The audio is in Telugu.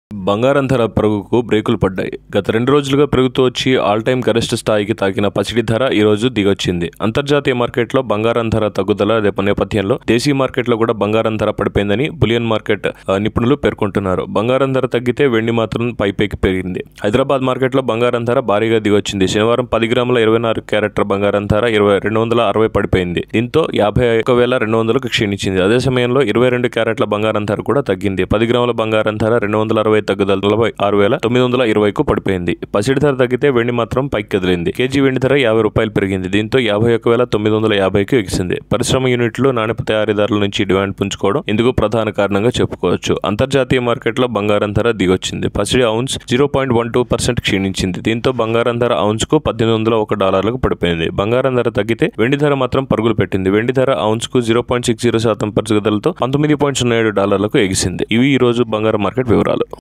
బంగారం ధర పరుగుకు బ్రేకులు పడ్డాయి గత రెండు రోజులుగా పెరుగుతూ వచ్చి ఆల్ టైమ్ గరిష్ట స్థాయికి తాకిన పసిడి ధర ఈ రోజు దిగొచ్చింది అంతర్జాతీయ మార్కెట్లో బంగారం ధర తగ్గుదల రేపు నేపథ్యంలో దేశీయ మార్కెట్లో కూడా బంగారం ధర పడిపోయిందని బులియన్ మార్కెట్ ఆ, నిపుణులు పేర్కొంటున్నారు బంగారం ధర తగ్గితే వెండి మాత్రం పైపైకి పెరిగింది హైదరాబాద్ మార్కెట్లో బంగారం ధర భారీగా దిగొచ్చింది శనివారం పది గ్రాముల ఇరవై నాలుగు క్యారెక్టర్ బంగారం ధర ఇరవై రెండు వందల అరవై పడిపోయింది దీంతో యాభై ఒక్క వేల రెండు వందలకు క్షీణించింది అదే సమయంలో ఇరవై రెండు క్యారెట్ల బంగారం ధర కూడా తగ్గింది పది గ్రాముల బంగారం ధర రెండు వందల అరవై తగ్గుదల నలభై ఆరు వేల తొమ్మిది వందల ఇరవైకు పడిపోయింది పసిడి ధర తగ్గితే వెండి మాత్రం పైకి కదిలింది కేజీ వెండి ధర యాభై రూపాయలు పెరిగింది దీంతో యాభై ఒక్క వేల తొమ్మిది వందల యాభైకి ఎగిసింది పరిశ్రమ యూనిట్లు నాణ్యత తయారీదారుల నుంచి డిమాండ్ పుంజుకోవడం ఇందుకు ప్రధాన కారణంగా చెప్పుకోవచ్చు అంతర్జాతీయ మార్కెట్లో బంగారం ధర దిగొచ్చింది పసిడి ounce zero point one two percent క్షీణించింది దీంతో బంగారం ధర ఔన్స్ కు పద్దెనిమిది వందల ఒక డాలర్లకు పడిపోయింది బంగారం ధర తగ్గితే వెండి ధర మాత్రం పరుగులు పెట్టింది వెండి ధర ఔన్స్ కు జీరో పాయింట్ సిక్స్ జీరో శాతం పెరుగుదలతో పంతొమ్మిది పాయింట్ సున్నా ఏడు డాలర్లకు ఎగిసింది ఇవి ఈ రోజు బంగారం మార్కెట్ వివరాలు